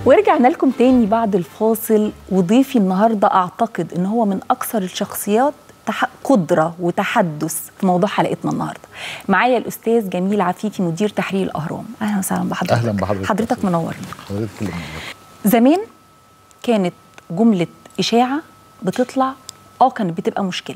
ورجعنا لكم تاني بعد الفاصل وضيفي النهارده اعتقد ان هو من اكثر الشخصيات تح- قدره وتحدث في موضوع حلقتنا النهارده. معايا الاستاذ جميل عفيفي مدير تحرير الاهرام. اهلا وسهلا بحضرتك. أهلا بحضرتك. حضرتك منورنا. حضرتك اللي منور. زمان كانت جمله اشاعه بتطلع اه كانت بتبقى مشكله.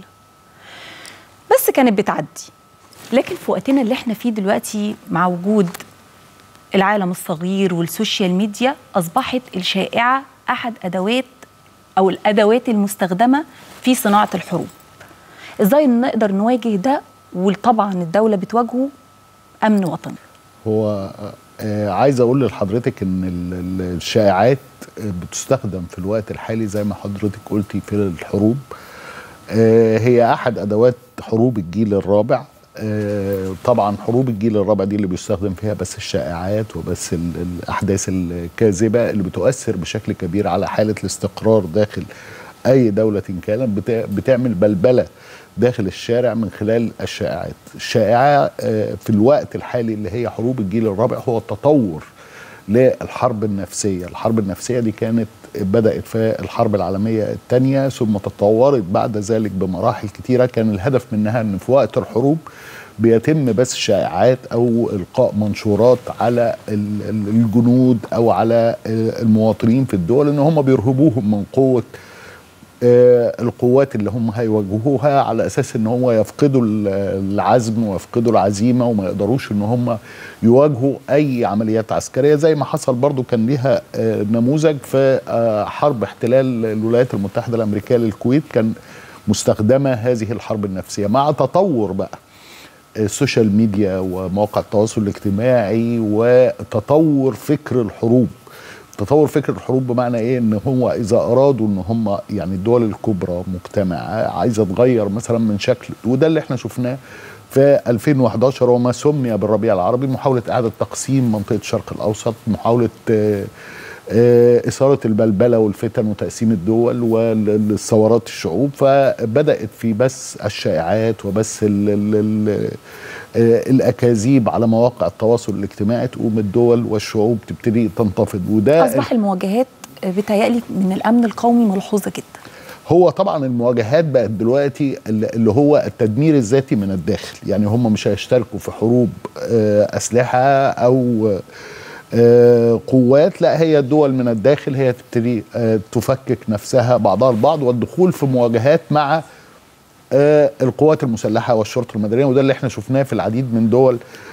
بس كانت بتعدي. لكن في وقتنا اللي احنا فيه دلوقتي مع وجود العالم الصغير والسوشيال ميديا أصبحت الشائعة أحد أدوات أو الأدوات المستخدمة في صناعة الحروب إزاي نقدر نواجه ده وطبعا الدولة بتواجهه أمن وطني هو آه، عايز اقول لحضرتك ان ال- ال- الشائعات آه، بتستخدم في الوقت الحالي زي ما حضرتك قلتي في الحروب آه، هي احد ادوات حروب الجيل الرابع آه، طبعا حروب الجيل الرابع دي اللي بيستخدم فيها بس الشائعات وبس ال- الاحداث الكاذبه اللي بتؤثر بشكل كبير على حاله الاستقرار داخل اي دوله كانت بتا- بتعمل بلبله داخل الشارع من خلال الشائعات الشائعه آه، في الوقت الحالي اللي هي حروب الجيل الرابع هو التطور للحرب النفسيه الحرب النفسيه دي كانت بدات في الحرب العالميه الثانيه ثم تطورت بعد ذلك بمراحل كتيره كان الهدف منها ان في وقت الحروب بيتم بس شائعات او القاء منشورات على ال- ال- الجنود او على آه، المواطنين في الدول ان هم بيرهبوهم من قوه آه، القوات اللي هم هيواجهوها على اساس ان هو يفقدوا ال- العزم ويفقدوا العزيمه وما يقدروش ان هم يواجهوا اي عمليات عسكريه زي ما حصل برضو كان ليها آه، نموذج في آه، حرب احتلال الولايات المتحده الامريكيه للكويت كان مستخدمه هذه الحرب النفسيه مع تطور بقى السوشيال ميديا ومواقع التواصل الاجتماعي وتطور فكر الحروب تطور فكر الحروب بمعنى ايه ان هو اذا ارادوا ان هم يعني الدول الكبرى مجتمعه عايزه تغير مثلا من شكل وده اللي احنا شفناه في 2011 وما سمي بالربيع العربي محاوله اعاده تقسيم منطقه الشرق الاوسط محاوله آه، آه، إثارة البلبلة والفتن وتقسيم الدول والثورات الشعوب فبدأت في بث الشائعات وبث ال ال ال آه، الأكاذيب على مواقع التواصل الاجتماعي تقوم الدول والشعوب تبتدي تنتفض وده أصبح المواجهات بتهيألي من الأمن القومي ملحوظة جدا هو طبعا المواجهات بقت دلوقتي اللي اللي هو التدمير الذاتي من الداخل يعني هم مش هيشتركوا في حروب آه، أسلحة أو آه، قوات لا هي الدول من الداخل هي تبتدي آه، تفكك نفسها بعضها البعض والدخول في مواجهات مع آه، القوات المسلحة والشرطة المدنية وده اللي احنا شفناه في العديد من دول